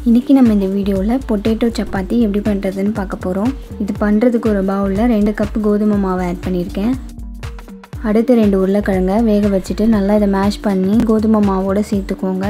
இன்றைக்கி நம்ம இந்த வீடியோவில் பொட்டேட்டோ சப்பாத்தி எப்படி பண்ணுறதுன்னு பார்க்க போகிறோம் இது பண்ணுறதுக்கு ஒரு பவுலில் ரெண்டு கப்பு கோதுமை மாவை ஆட் பண்ணியிருக்கேன் அடுத்து ரெண்டு உருளைக்கிழங்க வேக வச்சுட்டு நல்லா இதை மேஷ் பண்ணி கோதுமை மாவோடு சேர்த்துக்கோங்க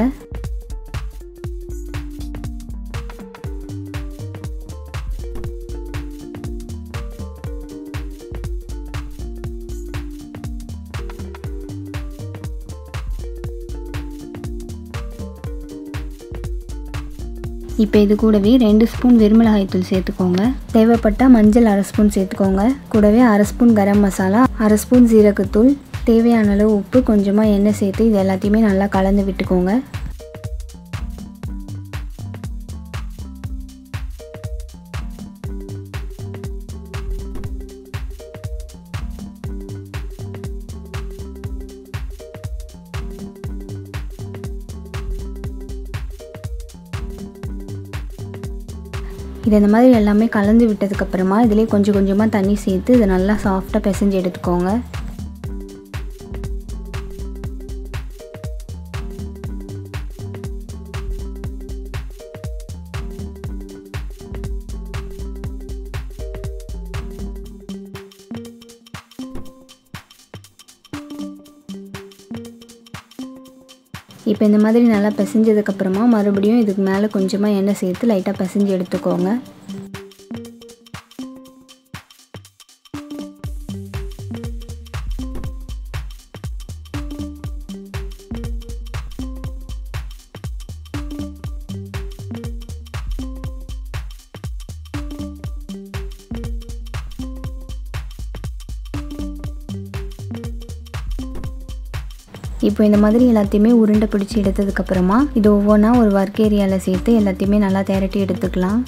இப்போ இது கூடவே ரெண்டு ஸ்பூன் வெறுமிளகாய்த்தூள் சேர்த்துக்கோங்க தேவைப்பட்டால் மஞ்சள் அரை ஸ்பூன் சேர்த்துக்கோங்க கூடவே அரை ஸ்பூன் கரம் மசாலா அரை ஸ்பூன் சீரகத்தூள் தேவையான அளவு உப்பு கொஞ்சமாக எண்ணெய் சேர்த்து இது எல்லாத்தையுமே நல்லா கலந்து விட்டுக்கோங்க இதை இந்த மாதிரி எல்லாமே கலந்து விட்டதுக்கப்புறமா இதிலே கொஞ்சம் கொஞ்சமாக தண்ணி சேர்த்து இதை நல்லா சாஃப்டாக பிசைஞ்சு எடுத்துக்கோங்க இப்போ இந்த மாதிரி நல்லா பிசைஞ்சதுக்கப்புறமா மறுபடியும் இதுக்கு மேலே கொஞ்சமாக எண்ணெய் சேர்த்து லைட்டாக பிசைஞ்சு எடுத்துக்கோங்க இப்போ இந்த மாதிரி எல்லாத்தையுமே உருண்டை பிடிச்சி எடுத்ததுக்கப்புறமா இது ஒவ்வொன்றா ஒரு ஒர்க் ஏரியாவில் சேர்த்து எல்லாத்தையுமே நல்லா திரட்டி எடுத்துக்கலாம்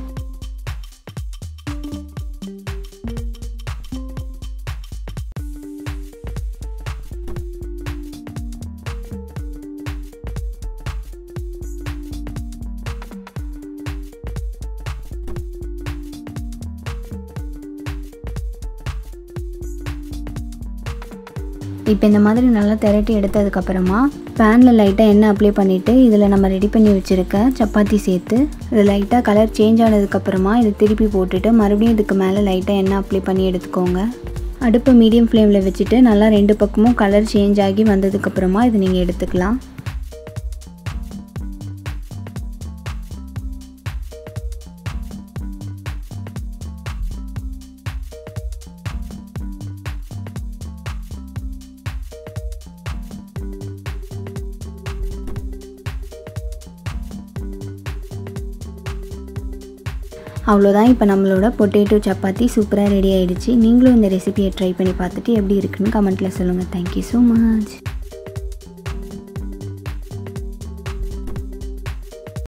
இப்போ இந்த மாதிரி நல்லா திரட்டி எடுத்ததுக்கப்புறமா பேனில் லைட்டாக எண்ணெய் அப்ளை பண்ணிவிட்டு இதில் நம்ம ரெடி பண்ணி வச்சுருக்க சப்பாத்தி சேர்த்து இது லைட்டாக கலர் சேஞ்ச் ஆனதுக்கப்புறமா இதை திருப்பி போட்டுட்டு மறுபடியும் இதுக்கு மேலே லைட்டாக எண்ணெய் அப்ளை பண்ணி எடுத்துக்கோங்க அடுப்பு மீடியம் ஃப்ளேமில் வச்சுட்டு நல்லா ரெண்டு பக்கமும் கலர் சேஞ்ச் ஆகி வந்ததுக்கப்புறமா இது நீங்கள் எடுத்துக்கலாம் அவ்வளோதான் இப்போ நம்மளோட பொட்டேட்டோ சப்பாத்தி சூப்பராக ரெடி ஆகிடுச்சு நீங்களும் இந்த ரெசிபியை ட்ரை பண்ணி பார்த்துட்டு எப்படி இருக்குன்னு கமெண்ட்டில் சொல்லுங்கள் தேங்க்யூ ஸோ மச்